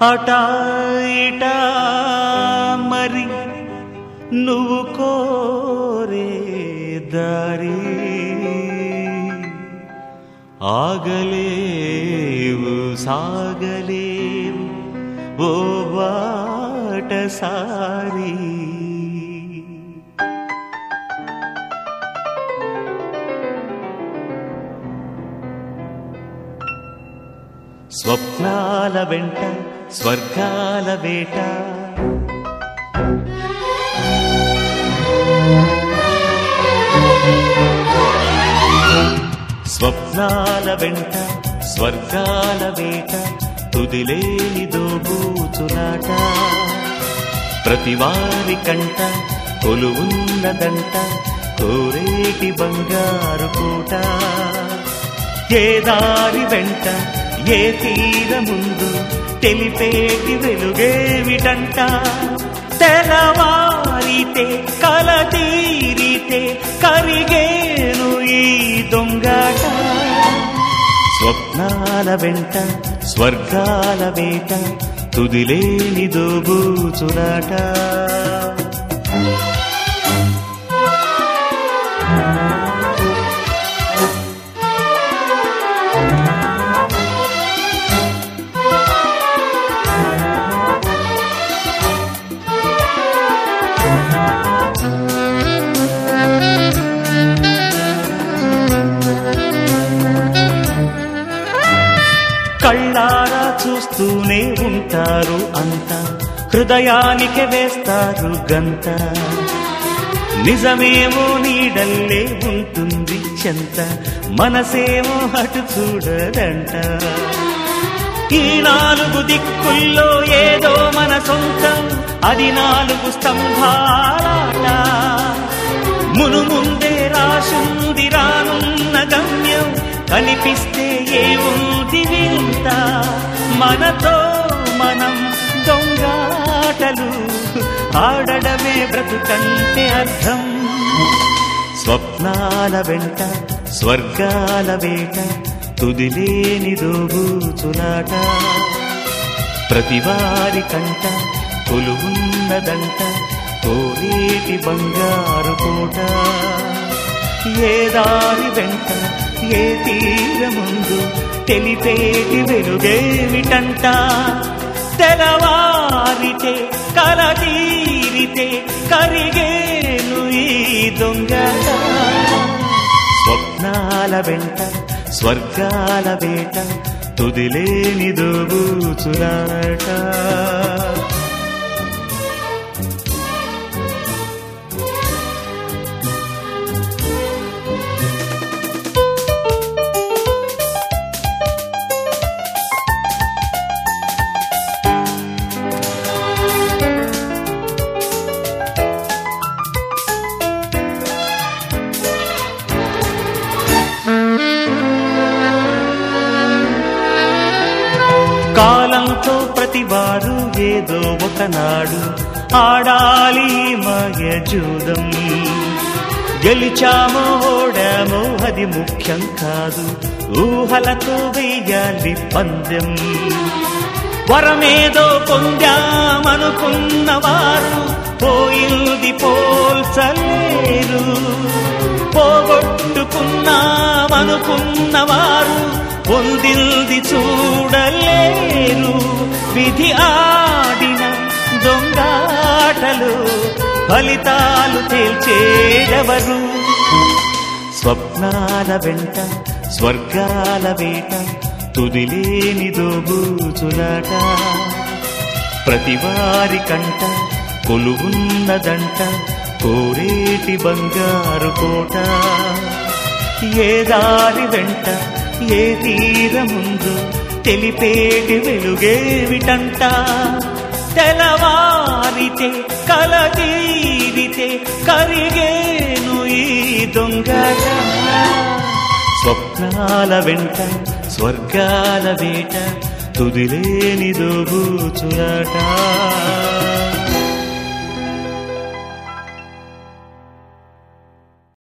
అటా ఇటా మరి నువ్వు కోరే దారి ఆగలేవు సాగలేవు ఓ బాటసారి స్వప్నాల వెంట స్వర్గాల వేట స్వప్నాల వెంట స్వర్గాల వేట తుదిలేని దోబూచులాట ప్రతివారి కంట కొలువున్నదంట కోరేటి బంగారు పూట ఏ దారి వెంట ఏ తీర ముందు తెలిపేటి వెలుగేమిటంట తెలవారితే కల తీరితే కరిగేను ఈ దొంగట స్వప్నాల వెంట స్వర్గాల వేట తుదిలేని దోబూచులాట కళ్ళారా చూస్తూనే ఉంటారు అంత హృదయానికి వేస్తారు గంత నిజమేమో నీడల్లే ఉంటుంది చెంత మనసేమో అటు చూడదంట ఈ నాలుగు దిక్కుల్లో ఏదో మన సొంతం అది నాలుగు స్తంభాలాట మును ముందే రాసుంది రానున్న గమ్యం కనిపిస్తే ఏముంది వింత మనతో మనం దొంగాటలు ఆడడమే బ్రతుకంటే అర్థం స్వప్నాల వెంట స్వర్గాల వేట తుదిలేని దోబూచులాట ప్రతివారి కంట కొలువున్నదంట కోరేటి బంగారు కోట ఏ దారి వెంట ఏ తీర ముందు తెలిపేటి వెలుగేమిటంట తెలవారితే కల తీరితే కరిగేను ఈ దొంగట స్వప్నాల వెంట స్వర్గాల వేట తుదిలేని దోబూచులాట కాలంతో ప్రతివారు ఏదో ఒకనాడు ఆడాలి మాయ జూదం గెలిచామో ఓడామో అది ముఖ్యం కాదు ఊహలతో వెయ్యాలి పందెం వరమేదో పొందామనుకున్నవారు పోయింది పోల్చలేరు పోగొట్టుకున్నామనుకున్నవారు పొందింది చూడలేరు విధి ఆడిన దొంగాటలు ఫలితాలు తేల్చేదెవరు స్వప్నాల వెంట స్వర్గాల వేట తుదిలేని దోబూచులాట ప్రతివారి కంట కొలువున్నదంట కోరేటి బంగారు కోట ఏ దారి వెంట ఏ తీర ముందు తెలిపేటి వెలుగేమిటంట తెలవారితే కల తీరితే కరిగేను ఈ దొంగట స్వప్నాల వెంట స్వర్గాల వేట తుదిలేని దోబూచులాట